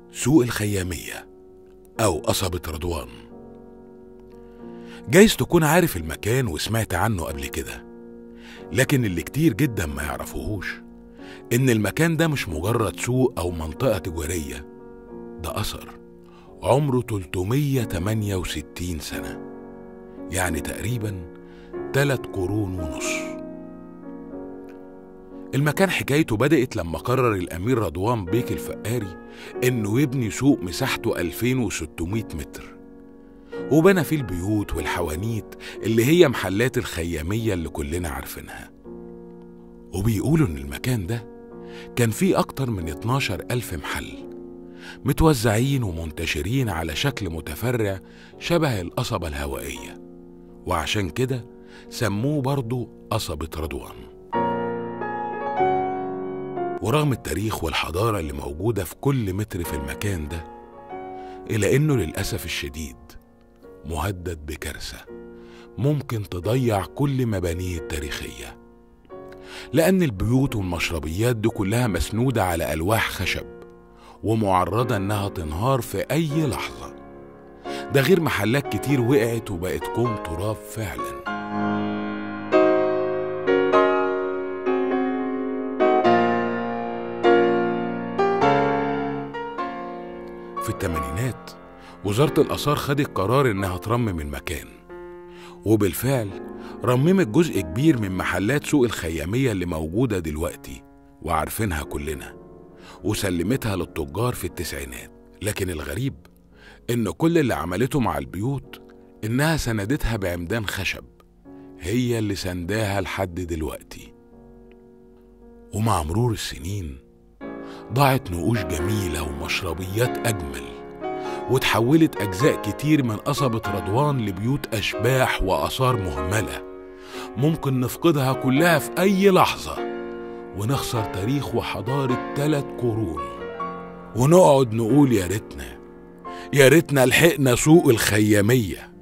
سوق الخيامية أو قصبة رضوان جايز تكون عارف المكان وسمعت عنه قبل كده لكن اللي كتير جدا ما يعرفوهوش إن المكان ده مش مجرد سوق أو منطقة تجارية ده أثر عمره 368 سنة يعني تقريبا تلات قرون ونص المكان حكايته بدأت لما قرر الأمير رضوان بيك الفقاري إنه يبني سوق مساحته 2600 متر وبنى فيه البيوت والحوانيت اللي هي محلات الخيامية اللي كلنا عارفينها وبيقولوا إن المكان ده كان فيه أكتر من 12 ألف محل متوزعين ومنتشرين على شكل متفرع شبه القصبة الهوائية وعشان كده سموه برضه قصبة رضوان ورغم التاريخ والحضارة اللي موجودة في كل متر في المكان ده إلا إنه للأسف الشديد مهدد بكارثة ممكن تضيع كل مبانيه التاريخية لأن البيوت والمشربيات دي كلها مسنودة على ألواح خشب ومعرضة إنها تنهار في أي لحظة ده غير محلات كتير وقعت وبقت كوم تراب فعلا في الثمانينات وزارة الآثار خدت قرار إنها ترمم المكان وبالفعل رممت جزء كبير من محلات سوق الخيامية اللي موجودة دلوقتي وعارفينها كلنا وسلمتها للتجار في التسعينات لكن الغريب إن كل اللي عملته مع البيوت إنها سندتها بعمدان خشب هي اللي سنداها لحد دلوقتي ومع مرور السنين ضاعت نقوش جميلة ومشربيات أجمل وتحولت أجزاء كتير من قصبة رضوان لبيوت أشباح وآثار مهملة ممكن نفقدها كلها في أي لحظة ونخسر تاريخ وحضارة تلات قرون ونقعد نقول يا ريتنا يا ريتنا لحقنا سوق الخيامية